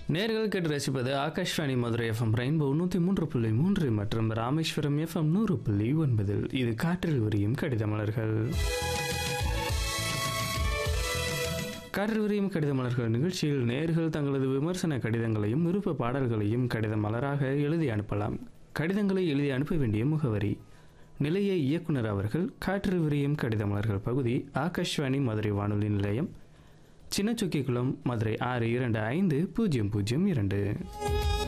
நேர்கள் கேட்டு ரசிப்பது ஆகாஷ்வாணி மதுரை எஃப்எம் ரெயின்போ நூற்றி மூன்று புள்ளி மூன்று மற்றும் ராமேஸ்வரம் எஃப்எம் நூறு புள்ளி ஒன்பதில் இது காற்றில் விரியும் கடித மலர்கள் காற்றில் விரியும் கடித மலர்கள் நிகழ்ச்சியில் நேர்கள் தங்களது விமர்சன கடிதங்களையும் விருப்ப பாடல்களையும் கடித மலராக எழுதி அனுப்பலாம் கடிதங்களை எழுதி அனுப்ப வேண்டிய முகவரி நிலைய இயக்குனர் அவர்கள் காற்றில் விரியும் கடித மலர்கள் பகுதி ஆகாஷ்வாணி மதுரை வானொலி நிலையம் சின்னச்சுக்கிக்குளம் மதுரை ஆறு இரண்டு ஐந்து பூஜ்ஜியம் பூஜ்ஜியம் இரண்டு